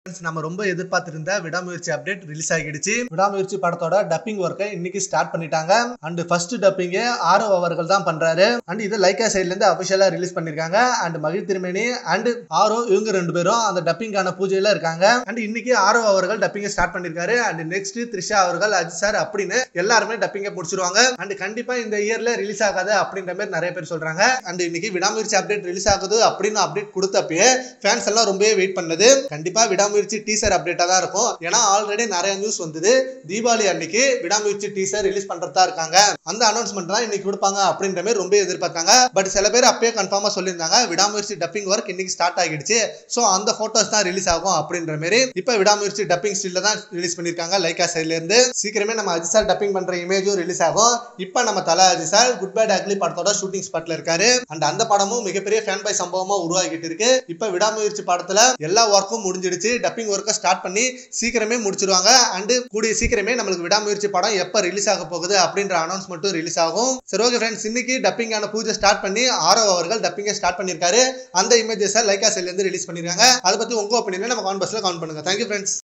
Friends, நம்ம ரொம்ப எதிர்பார்த்திருந்த விடாமுயற்சி அப்டேட் ரிலீஸ் ஆகிடுச்சு விடாமுயற்சி படத்தோட டப்பிங் ஒர்க்கை இன்னைக்கு ஸ்டார்ட் பண்ணிட்டாங்க அண்ட் ஃபர்ஸ்ட் டப்பிங்கே ஆரவ் அவர்கள் தான் பண்றாரு அண்ட் இது லைக்கா சைட்ல இருந்து அபிஷியலா ரிலீஸ் பண்ணிருக்காங்க அண்ட் மகிழ் திருமேனி அண்ட் ஆரோ இவங்க ரெண்டு பேரும் அந்த டப்பிங்கான பூஜையில இருக்காங்க அண்ட் இன்னைக்கு ஆரோ அவர்கள் டப்பிங்கை ஸ்டார்ட் பண்ணிருக்காரு அண்ட் நெக்ஸ்ட் த்ரிஷா அவர்கள் அஜித் சார் அப்படின்னு எல்லாருமே டப்பிங்கை முடிச்சிருவாங்க அண்ட் கண்டிப்பா இந்த இயர்ல ரிலீஸ் ஆகாது அப்படின்ற மாதிரி நிறைய பேர் சொல்றாங்க அண்ட் இன்னைக்கு விடாமுயற்சி அப்டேட் ரிலீஸ் ஆகுது அப்படின்னு அப்டேட் கொடுத்தப்பயே ஃபேன்ஸ் எல்லாம் ரொம்பவே வெயிட் பண்ணது கண்டிப்பா விடாமுயற்சி டீசர் அப்டேட்டா தான் இருக்கும் ஏன்னா ஆல்ரெடி நிறைய நியூஸ் வந்தது தீபாவளி அன்னைக்கு விடாமுயற்சி டீசர் ரிலீஸ் பண்றதா இருக்காங்க அந்த அனௌன்ஸ்மெண்ட் தான் இன்னைக்கு கொடுப்பாங்க அப்படின்ற மாதிரி ரொம்ப எதிர்பார்த்தாங்க பட் சில பேர் அப்பயே கன்ஃபார்மா சொல்லியிருந்தாங்க விடாமுயற்சி டப்பிங் ஒர்க் இன்னைக்கு ஸ்டார்ட் ஆகிடுச்சு ஸோ அந்த போட்டோஸ் தான் ரிலீஸ் ஆகும் அப்படின்ற மாதிரி இப்போ விடாமுயற்சி டப்பிங் ஸ்டில்ல தான் ரிலீஸ் பண்ணிருக்காங்க லைக்கா சைட்ல இருந்து சீக்கிரமே நம்ம அஜித் சார் டப்பிங் பண்ற இமேஜும் ரிலீஸ் ஆகும் இப்போ நம்ம Thala Ajith sir good bad ugly படத்தோட ஷூட்டிங் ஸ்பாட்ல இருக்காரு அண்ட் அந்த படமும் மிகப்பெரிய ஃபேன் பை சம்பவமா உருவாகிட்டு இருக்கு இப்போ விடாமுயற்சி படத்துல எல்லா ஒர்க்கும் முடிஞ்சிடுச்சு டப்பிங் ஒர்க்கை ஸ்டார்ட் பண்ணி சீக்கிரமே முடிச்சிருவாங்க அண்ட் கூடிய சீக்கிரமே நம்மளுக்கு விடாமுயற்சி படம் எப்போ ரிலீஸ் ஆக போகுது அப்படின்ற அனௌன்ஸ்மெண்ட்டும் ரிலீஸ் ஆகும் சரி ஓகே ஃப்ரெண்ட்ஸ் இன்னைக்கு டப்பிங்கான பூஜை ஸ்டார்ட் பண்ணி ஆரவ் அவர்கள் டப்பிங்கை ஸ்டார்ட் பண்ணியிருக்காரு அந்த இமேஜஸை லைக்கா செல்ல இருந்து ரிலீஸ் பண்ணிருக்காங்க அதை பத்தி உங்க ஒப்பீனியன் நம்ம கான்பர்ஸ்ல கவுண்ட் பண்ணுங்க தேங்க்யூ ஃப்ரெண்ட்ஸ்